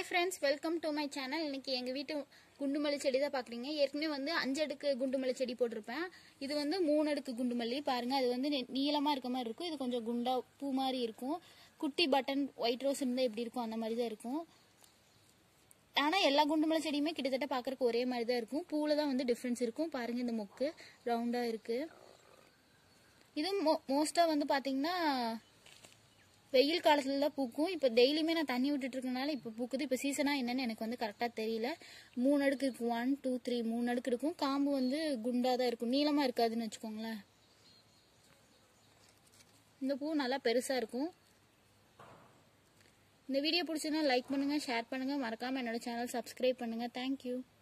friends welcome to my channel இன்னைக்கு எங்கள் வீட்டு குண்டுமல்லி செடி தான் பார்க்குறீங்க ஏற்கனவே வந்து அஞ்சு அடுக்கு குண்டுமல்லி செடி போட்டிருப்பேன் இது வந்து மூணு அடுக்கு குண்டுமல்லி பாருங்க அது வந்து நெ- நீளமா இருக்க மாதிரி இருக்கும் இது கொஞ்சம் குண்டா பூ மாதிரி இருக்கும் குட்டி பட்டன் ஒயிட் ரோஸ் இருந்தால் எப்படி இருக்கும் அந்த மாதிரி தான் இருக்கும் ஆனால் எல்லா குண்டுமல்லி செடியுமே கிட்டத்தட்ட பார்க்கறதுக்கு ஒரே மாதிரி தான் இருக்கும் பூவில் தான் வந்து டிஃப்ரென்ஸ் இருக்கும் பாருங்க இந்த மொக்கு ரவுண்டாக இருக்கு இது மோ மோஸ்ட்டாக வந்து பார்த்தீங்கன்னா வெயில் காலத்துல தான் பூக்கும் இப்போ டெய்லியுமே நான் தண்ணி விட்டுட்டு இருக்கனால இப்போ பூக்குது இப்போ சீசனா என்னன்னு எனக்கு வந்து கரெக்டாக தெரியல மூணு அடுக்கு இருக்கும் ஒன் டூ த்ரீ மூணு அடுக்கு இருக்கும் காம்பு வந்து குண்டா தான் இருக்கும் நீளமா இருக்காதுன்னு வச்சுக்கோங்களேன் இந்த பூ நல்லா பெருசா இருக்கும் இந்த வீடியோ பிடிச்சதுன்னா லைக் பண்ணுங்க ஷேர் பண்ணுங்க மறக்காம என்னோட சேனல் சப்ஸ்கிரைப் பண்ணுங்க தேங்க்யூ